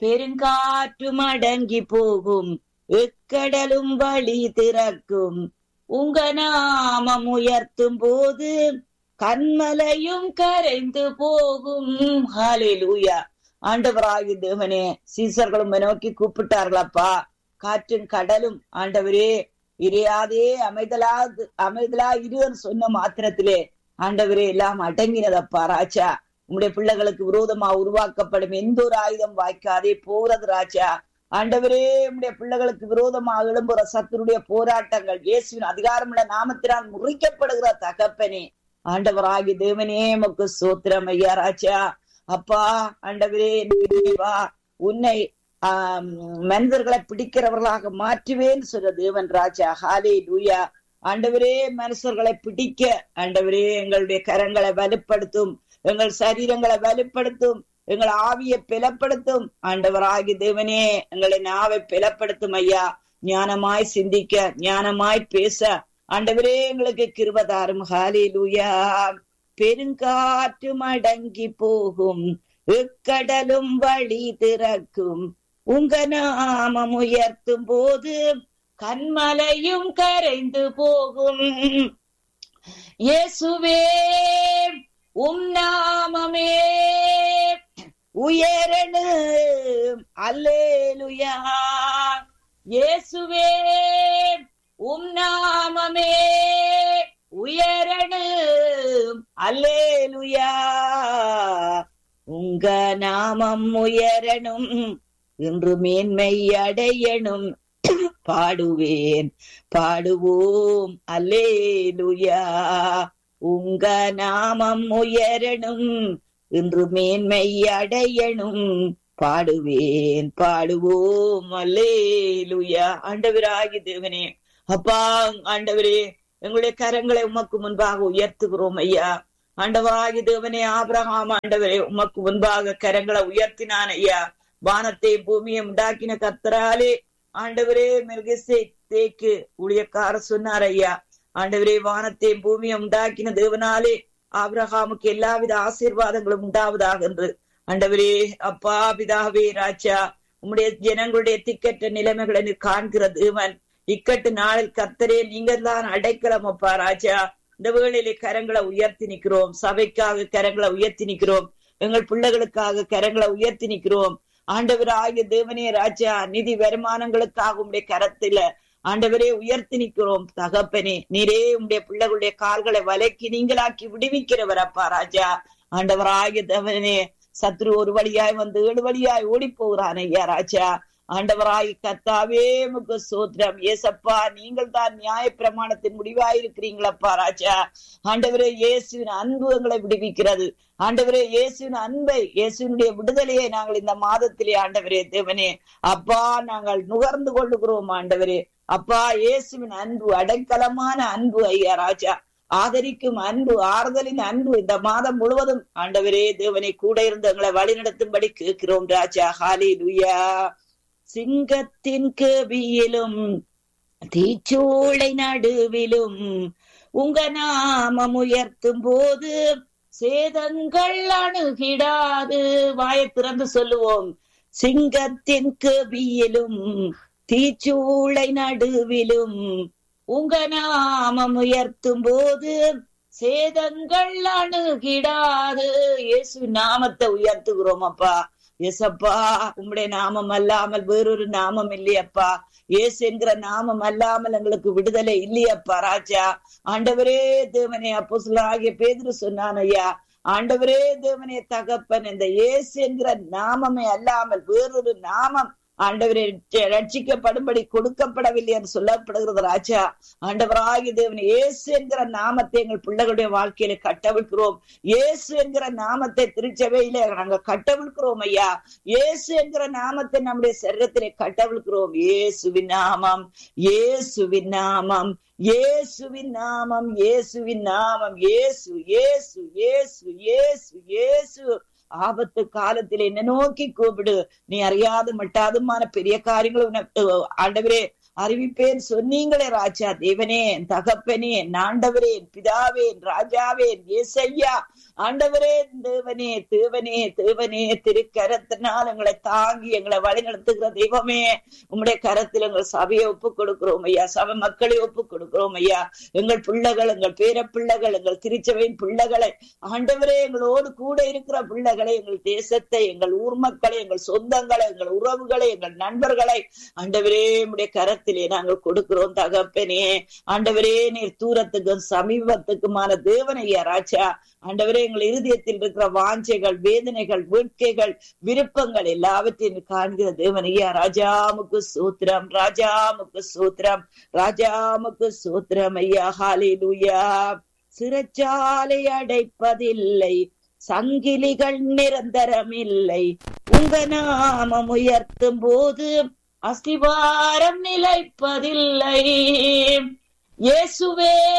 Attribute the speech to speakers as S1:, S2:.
S1: பெருங்காற்றும் அடங்கி போகும் எக்கடலும் வழி திறக்கும் உங்க நாமம் உயர்த்தும் போது கண்மலையும் கரைந்து போகும் ஹalleluya ஆண்டவராகி தேவனே சீசர்களும் நோக்கி கூப்பிட்டார்களப்பா காற்றும் கடலும் ஆண்டவரே இறையாதே அமைதலா அமைதலா இருன்னு சொன்ன மாத்திரத்திலே ஆண்டவரே எல்லாம் அடங்கினதப்பா ராஜா உங்களுடைய பிள்ளைகளுக்கு விரோதமா உருவாக்கப்படும் எந்த ஒரு ஆயுதம் வாய்க்காதே போறது ராஜா ஆண்டவரே உடைய பிள்ளைகளுக்கு விரோதமாக எழும்புற சத்துருடைய போராட்டங்கள் இயேசுவின் அதிகாரமுள்ள நாமத்தினால் முறிக்கப்படுகிற தகப்பனே ஆண்டவராகி தேவனே மக்கு சோத்திரம் ஐயா ராஜா அப்பா ஆண்டவரே வா உன்னை ஆஹ் மனிதர்களை பிடிக்கிறவர்களாக மாற்றுவேன்னு சொல்ற தேவன் ராஜா ஹாலே லூயா ஆண்டவரே மனுஷர்களை பிடிக்க ஆண்டவரே எங்களுடைய கரங்களை வலுப்படுத்தும் எங்கள் சரீரங்களை வலுப்படுத்தும் எங்கள் ஆவியை பிளப்படுத்தும் ஆண்டவராகி தேவனே எங்களை நாவை பிளப்படுத்தும் ஐயா ஞானமாய் சிந்திக்க ஞானமாய் பேச ஆண்டவரே எங்களுக்கு கிருபதாரும் ஹாலே லூயா பெருங்காற்று அடங்கி போகும் எக்கடலும் வழி திறக்கும் உங்க நாமம் உயர்த்தும் போது கண்மலையும் கரைந்து போகும் இயேசுவே உம் நாமமே உயரணு அல்லேலுயா இயேசுவே உம் நாமமே உயரணு அல்லேலுயா உங்க நாமம் உயரணும் இன்று மேன்மை அடையணும் பாடுவேன் பாடுவோம் அல்லேலுயா உங்க நாமம் உயரணும் இன்று மேன்மை அடையணும் பாடுவேன் பாடுவோம் அல்லேலுயா ஆண்டவராகி தேவனே அப்பா ஆண்டவரே எங்களுடைய கரங்களை உமக்கு முன்பாக உயர்த்துகிறோம் ஐயா ஆண்டவாகி தேவனே ஆபிரகாம் ஆண்டவரே உமக்கு முன்பாக கரங்களை உயர்த்தினான் ஐயா வானத்தை பூமியை உண்டாக்கின கத்தராலே ஆண்டவரே மிருகசே தேக்கு ஊழியக்கார சொன்னார் ஐயா ஆண்டவரே வானத்தை பூமியை உண்டாக்கின தேவனாலே ஆபிரகாமுக்கு எல்லாவித ஆசீர்வாதங்களும் உண்டாவதாக என்று ஆண்டவரே அப்பா பிதாவே ராஜா உம்முடைய ஜனங்களுடைய திக்கற்ற நிலைமைகளை நீர் காண்கிற தேவன் இக்கட்டு நாளில் கத்தரே நீங்கள் தான் அடைக்கலம் அப்பா ராஜா இந்த வேளையிலே கரங்களை உயர்த்தி நிக்கிறோம் சபைக்காக கரங்களை உயர்த்தி நிக்கிறோம் எங்கள் பிள்ளைகளுக்காக கரங்களை உயர்த்தி நிக்கிறோம் ஆண்டவர் ஆகிய தேவனே ராஜா நிதி வருமானங்களுக்காக உடைய கரத்துல ஆண்டவரே உயர்த்தி நிற்கிறோம் தகப்பனே நீரே உடைய பிள்ளைகளுடைய கால்களை வலைக்கு நீங்களாக்கி விடுவிக்கிறவர் அப்பா ராஜா ஆண்டவராகிய தேவனே சத்ரு ஒரு வழியாய் வந்து ஏழு வழியாய் ஓடி போகிறான் ஐயா ராஜா ஆண்டவராய் கத்தாவே முக சோத்ரம் ஏசப்பா நீங்கள் தான் நியாய பிரமாணத்தின் முடிவாயிருக்கிறீங்களப்பா ராஜா ஆண்டவரே இயேசுவின் அன்பு எங்களை விடுவிக்கிறது ஆண்டவரே இயேசுவின் அன்பை இயேசுவினுடைய விடுதலையை நாங்கள் இந்த மாதத்திலே ஆண்டவரே தேவனே அப்பா நாங்கள் நுகர்ந்து கொள்ளுகிறோம் ஆண்டவரே அப்பா இயேசுவின் அன்பு அடைக்கலமான அன்பு ஐயா ராஜா ஆதரிக்கும் அன்பு ஆறுதலின் அன்பு இந்த மாதம் முழுவதும் ஆண்டவரே தேவனை கூட இருந்து எங்களை வழிநடத்தும்படி கேட்கிறோம் ராஜா ஹாலி லுயா சிங்கத்தின் கவியிலும் தீச்சூளை நடுவிலும் உங்க நாமம் உயர்த்தும் போது சேதங்கள் அணுகிடாது வாயை திறந்து சொல்லுவோம் சிங்கத்தின் கவியிலும் தீச்சூளை நடுவிலும் உங்க நாமம் உயர்த்தும் போது சேதங்கள் அணுகிடாது இயேசு நாமத்தை உயர்த்துகிறோம் அப்பா எசப்பா உம்முடைய நாமம் அல்லாமல் வேறொரு நாமம் இல்லையப்பா இயேசு என்கிற நாமம் அல்லாமல் எங்களுக்கு விடுதலை இல்லையப்பா ராஜா ஆண்டவரே தேவனே அப்போ ஆகிய பேதுரு சொன்னான் ஐயா ஆண்டவரே தேவனே தகப்பன் இந்த இயேசு என்கிற நாமமே அல்லாமல் வேறொரு நாமம் ஆண்டவரே ரட்சிக்கப்படும்படி கொடுக்கப்படவில்லை என்று சொல்லப்படுகிறது ராஜா ஆண்டவராகி தேவன் இயேசு என்கிற நாமத்தை எங்கள் பிள்ளைகளுடைய வாழ்க்கையில கட்டவிழ்கிறோம் இயேசு என்கிற நாமத்தை திருச்சபையில நாங்க கட்டவிழ்கிறோம் ஐயா இயேசு என்கிற நாமத்தை நம்முடைய சரீரத்திலே கட்டவிழ்கிறோம் இயேசுவின் நாமம் இயேசுவின் நாமம் இயேசுவின் நாமம் இயேசுவின் நாமம் இயேசு இயேசு இயேசு இயேசு இயேசு ஆபத்து காலத்தில் என்ன நோக்கி கூப்பிடு நீ அறியாத மட்டாதுமான பெரிய காரியங்கள் ஆண்டவரே அறிவிப்பேன் சொன்னீங்களே ராஜா தேவனே என் தகப்பனே என் ஆண்டவரே என் பிதாவே என் ராஜாவே என் ஏசையா ஆண்டவரே தேவனே தேவனே தேவனே திருக்கரத்தினால் எங்களை தாங்கி எங்களை வழிநடத்துகிற தெய்வமே உம்முடைய கரத்தில் எங்கள் சபையை ஒப்பு கொடுக்கிறோம் ஐயா சபை மக்களை ஒப்பு கொடுக்கிறோம் ஐயா எங்கள் பிள்ளைகள் எங்கள் பேர பிள்ளைகள் எங்கள் திருச்சபையின் பிள்ளைகளை ஆண்டவரே எங்களோடு கூட இருக்கிற பிள்ளைகளை எங்கள் தேசத்தை எங்கள் ஊர் மக்களை எங்கள் சொந்தங்களை எங்கள் உறவுகளை எங்கள் நண்பர்களை ஆண்டவரே உடைய கரத்திலே நாங்கள் கொடுக்கிறோம் தகப்பனே ஆண்டவரே நீர் தூரத்துக்கும் சமீபத்துக்குமான தேவனையா ராஜா ஆண்டவரே எங்கள் இருதயத்தில் இருக்கிற வாஞ்சைகள் வேதனைகள் வேட்கைகள் விருப்பங்கள் எல்லாவற்றையும் காண்கிற தேவனையா ராஜாமுக்கு சூத்திரம் ராஜாமுக்கு சூத்திரம் ராஜாமுக்கு சூத்திரம் ஐயா ஹாலே லூயா சிறைச்சாலை அடைப்பதில்லை சங்கிலிகள் நிரந்தரமில்லை உங்க நாமம் உயர்த்தும் போது அஸ்திவாரம் நிலைப்பதில்லை இயேசுவே